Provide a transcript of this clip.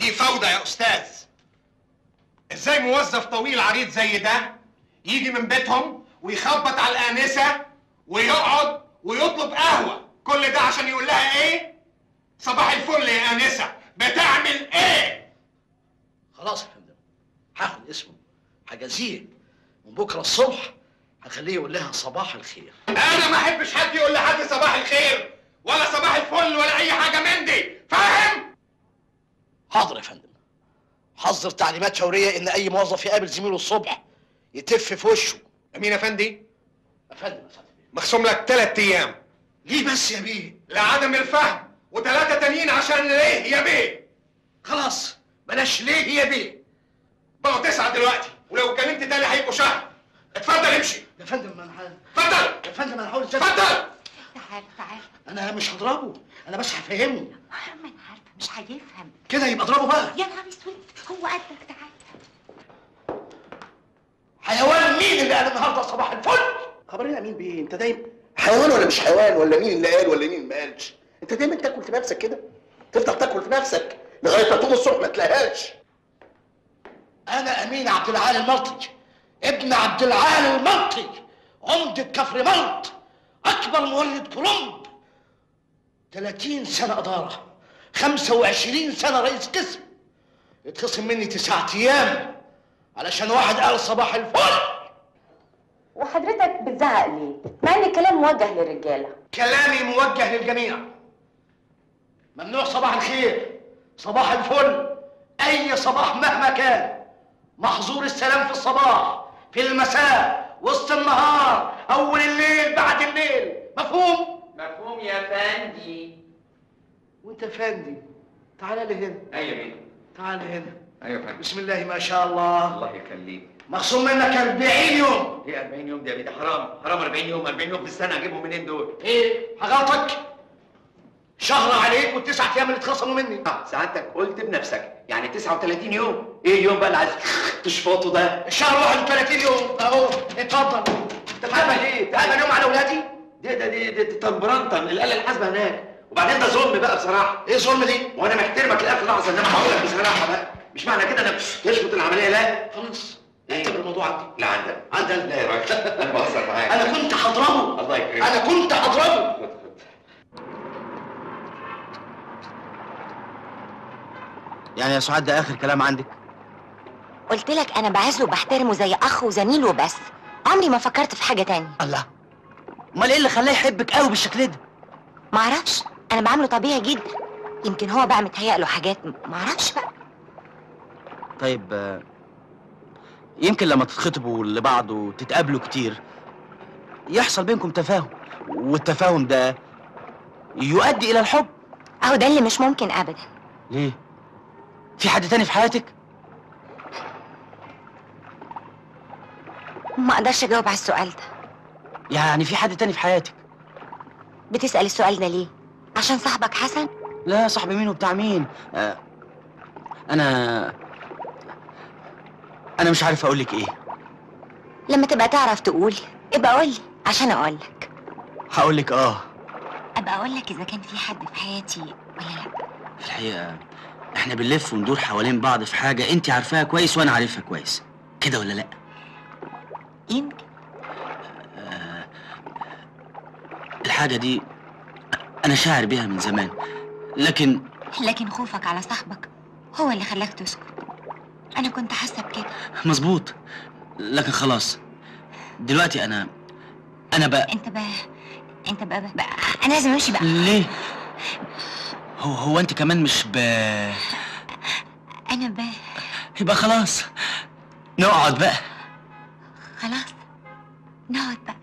دي فوضى يا استاذ ازاي موظف طويل عريض زي ده يجي من بيتهم ويخبط على الانسه ويقعد ويطلب قهوه كل ده عشان يقول لها ايه صباح الفل يا انسه بتعمل ايه خلاص يا فندم هاخد اسمه هجازيه من بكره الصبح هخليه يقول لها صباح الخير انا ما احبش حد يقول لحد صباح الخير ولا صباح الفل ولا اي حاجه من دي فاهم حاضر يا فندم حذر تعليمات فوريه ان اي موظف يقابل زميله الصبح يتف في وشه امين افندي يا فندم يا فندم مخصوم لك ثلاث ايام ليه بس يا بيه لعدم الفهم وثلاثه تانيين عشان ليه يا بيه خلاص بلاش ليه يا بيه بقوا تسعه دلوقتي ولو اتكلمت تاني هيبقوا شهر اتفضل امشي يا فندم ما انا ح- اتفضل يا فندم انا هحاول اتفضل تعال تعال انا مش هضربه انا بس هفهمه ما انا عارفه مش هيفهم كده يبقى اضربه بقى يا نهار اسود هو قدك تعال حيوان مين اللي قال النهارده صباح الفل خبرنا مين بيه انت دايما حيوان ولا مش حيوان ولا مين اللي قال ولا مين ما قالش انت دايما تاكل في نفسك كده تفضل تاكل في نفسك لغايه ما تقوم الصبح ما تلاقيهاش انا امين عبد العال الملطي ابن عبد العال الملطي عمدة كفر ملط اكبر مولد كولومب 30 سنة إدارة 25 سنة رئيس قسم يتخصم مني تسعة أيام علشان واحد قال صباح الفل وحضرتك بتزعق ليه؟ مع ان الكلام موجه للرجاله كلامي موجه للجميع ممنوع صباح الخير صباح الفل اي صباح مهما كان محظور السلام في الصباح في المساء وسط النهار اول الليل بعد الليل مفهوم مفهوم يا فندي وانت فندي تعال لي هنا ايوه بيه تعال هنا ايوه يا فندم بسم الله ما شاء الله الله يخليك مخصوم منك 40 يوم ايه 40 يوم ده يا بيه ده حرام حرام 40 يوم 40 يوم في السنه اجيبهم منين دول ايه حغلطك شهر عليك والتسعة ايام اللي اتخصموا مني آه، سعادتك قلت بنفسك يعني 39 يوم ايه اليوم بقى اللي عايز تشفطه ده الشهر 31 يوم اهو اتفضل بتعمل ايه تعمل يوم على اولادي ده ده دي دي تمبرنطن الاله الحاسبه هناك وبعدين ده ظلم بقى بصراحه ايه الظلم دي؟ وانا محترمك لاخر لحظه انما هقول لك بصراحه بقى مش معنى كده انك تشفط العمليه لا خلاص إيه؟ اعتبر الموضوع عندي لا عندك عندي لا يا راجل انا بهزر معاك انا كنت هضربه الله يكرمك انا كنت هضربه خد خد. يعني يا سعاد ده اخر كلام عندك قلت لك انا بعزه وبحترمه زي اخ وزميل وبس عمري ما فكرت في حاجه تانية الله امال ايه اللي خلاه يحبك قوي بالشكل ده معرفش انا بعمله طبيعي جدا يمكن هو بقى متهيأ له حاجات م- معرفش بقى طيب آه، يمكن لما تتخطبوا لبعض وتتقابلوا كتير يحصل بينكم تفاهم والتفاهم ده يؤدي الى الحب اهو ده اللي مش ممكن ابدا ليه في حد تاني في حياتك ما اقدرش اجاوب على السؤال ده يعني في حد تاني في حياتك بتسأل السؤال ده ليه عشان صاحبك حسن لا صاحبي مين وبتاع مين آه، انا انا مش عارف اقول لك ايه لما تبقى تعرف تقول ابقى قول لي عشان اقول لك هقول لك اه ابقى اقول لك اذا كان في حد في حياتي ولا لا في الحقيقه احنا بنلف وندور حوالين بعض في حاجه انت عارفاها كويس وانا عارفها كويس كده ولا لا يمكن الحاجه دي انا شاعر بيها من زمان لكن لكن خوفك على صاحبك هو اللي خلاك تسكت انا كنت حاسه بكده مظبوط لكن خلاص دلوقتي انا انا بقى انت بقى انت بقى, بقى, بقى انا لازم امشي بقى ليه هو هو انت كمان مش ب انا بقى يبقى خلاص نقعد بقى خلاص نقعد بقى